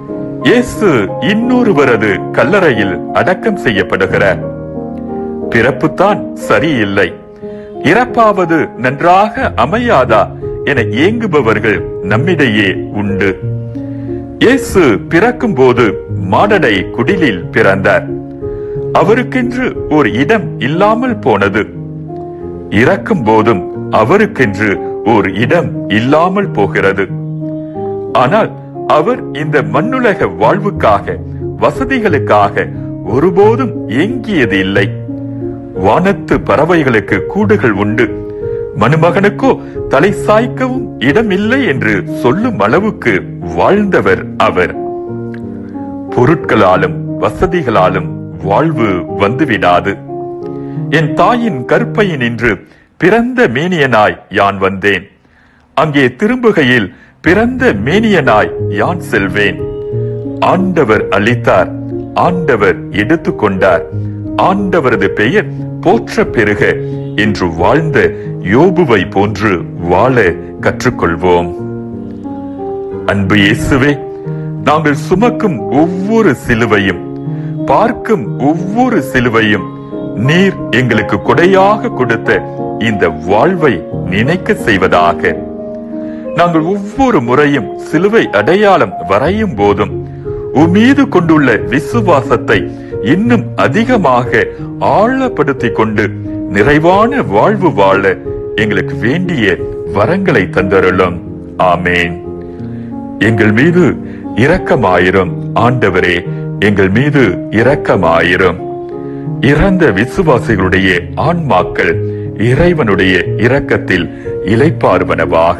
இயேசு இன்னொருவரது கல்லறையில் அடக்கம் செய்யப்படுகிறார் பிறப்புத்தான் சரியில்லை இறப்பாவது நன்றாக அமையாதா என ஏங்குபவர்கள் நம்மிடையே உண்டு இயேசு பிறக்கும் போது மாடடை குடிலில் பிறந்தார் அவருக்கென்று ஒரு இடம் இல்லாமல் போனது இறக்கும் போதும் அவருக்கென்று ஒரு இடம் இல்லாமல் போகிறது ஆனால் அவர் இந்த மண்ணுலக வாழ்வுக்காக வசதிகளுக்காக ஒருபோதும் ஏங்கியது இல்லை வானத்து பறவைகளுக்கு கூடுகள் உண்டு மனுமகனுக்கோ தலை சாய்க்கவும் இடமில்லை என்று சொல்லும் அளவுக்கு வாழ்ந்தவர் அவர் பொருட்களாலும் வசதிகளாலும் வாழ்வு வந்துவிடாது என் தாயின் கற்பையினின்று பிறந்த மேனியனாய் யான் வந்தேன் அங்கே திரும்புகையில் பிறந்த மேனியனாய் யான் செல்வேன் ஆண்டவர் அளித்தார் ஆண்டவர் எடுத்துக்கொண்டார் ஆண்டவரது பெயர் போற்ற பெருக என்று வாழ்ந்த யோபுவை போன்று வாழ கற்றுக்கொள்வோம் அன்பு இயேசுவே நாங்கள் சுமக்கும் ஒவ்வொரு சிலுவையும் பார்க்கும் ஒவ்வொரு சிலுவையும் நீர் எங்களுக்கு கொடையாக கொடுத்த இந்த வாழ்வை நினைக்க செய்வதாக நாங்கள் ஒவ்வொரு முறையும் சிலுவை அடையாளம் வரையும் போதும் உம்மீது கொண்டுள்ள விசுவாசத்தை இன்னும் அதிகமாக ஆழப்படுத்திக் கொண்டு நிறைவான வாழ்வு வாழ எங்களுக்கு வேண்டிய வரங்களை தந்தருளும் ஆமேன் எங்கள் மீது இரக்கமாயிரும் ஆண்டவரே எங்கள் மீது இரக்கமாயிரும் இறந்த விசுவாசிகளுடைய ஆன்மாக்கள் இறைவனுடைய இரக்கத்தில் இலைப்பார்வனவாக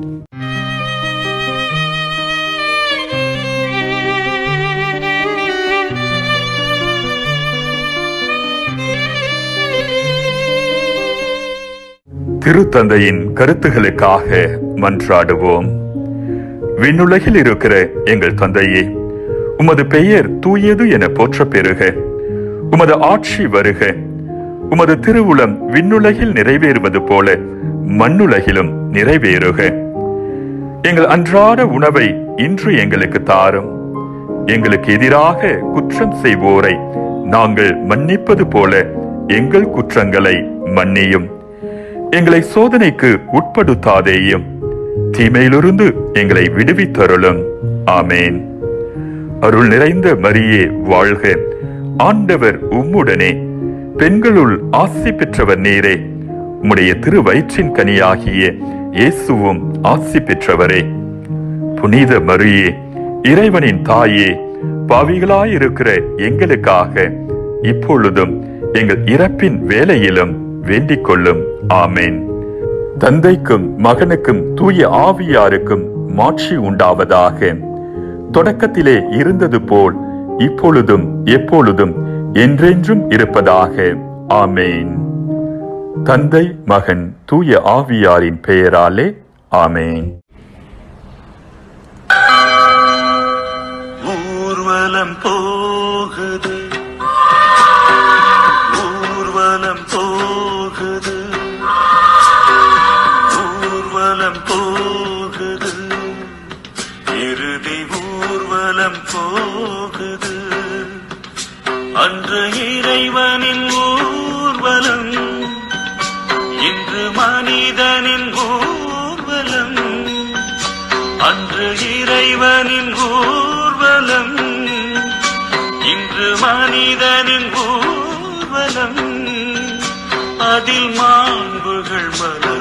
திருத்தந்தையின் கருத்துகளுக்காக மன்றாடுவோம் விண்ணுலகில் இருக்கிற எங்கள் தந்தையே உமது பெயர் தூயது என போற்ற பெறுக உமது ஆட்சி வருக உமது திருவுளம் விண்ணுலகில் நிறைவேறுவது போல மண்ணுலகிலும் நிறைவேறுக எங்கள் அன்றாட உணவை இன்று எங்களுக்கு தாரும் எங்களுக்கு எதிராக குற்றம் செய்வோரை நாங்கள் மன்னிப்பது போல எங்கள் குற்றங்களை மன்னியும் எங்களை சோதனைக்கு உட்படுத்தாதேயும் தீமையிலிருந்து எங்களை விடுவித்தருளும் ஆமேன் அருள் நிறைந்த மரியே வாழ்க ஆண்டவர் உம்முடனே பெண்களுள் ஆசி பெற்றவர் நீரே உம்முடைய திருவயிற்றின் கனியாகிய இயேசுவும் ஆசி பெற்றவரே புனித மரியே இறைவனின் தாயே பாவிகளாயிருக்கிற எங்களுக்காக இப்பொழுதும் எங்கள் இறப்பின் வேலையிலும் வேண்டிக் கொள்ளும் ஆமேன் தந்தைக்கும் மகனுக்கும் தூய ஆவியாருக்கும் மாட்சி உண்டாவதாக தொடக்கத்திலே இருந்தது போல் இப்பொழுதும் எப்பொழுதும் என்றென்றும் இருப்பதாக ஆமேன் தந்தை மகன் தூய ஆவியாரின் பெயராலே ஆமேன் ஊர்வலம் போகுது ஊர்வலம் போகுது ஊர்வலம் போகுது இறுதி ஊர்வலம் போகுது அன்று இறைவனின் ஊர்வலம் இன்று மனிதனின் ஊர்வலம் அன்று இறைவனின் ஊர்வலம் இன்று மனிதனின் ஊர்வலம் அதில் மாண்புகள் மலர்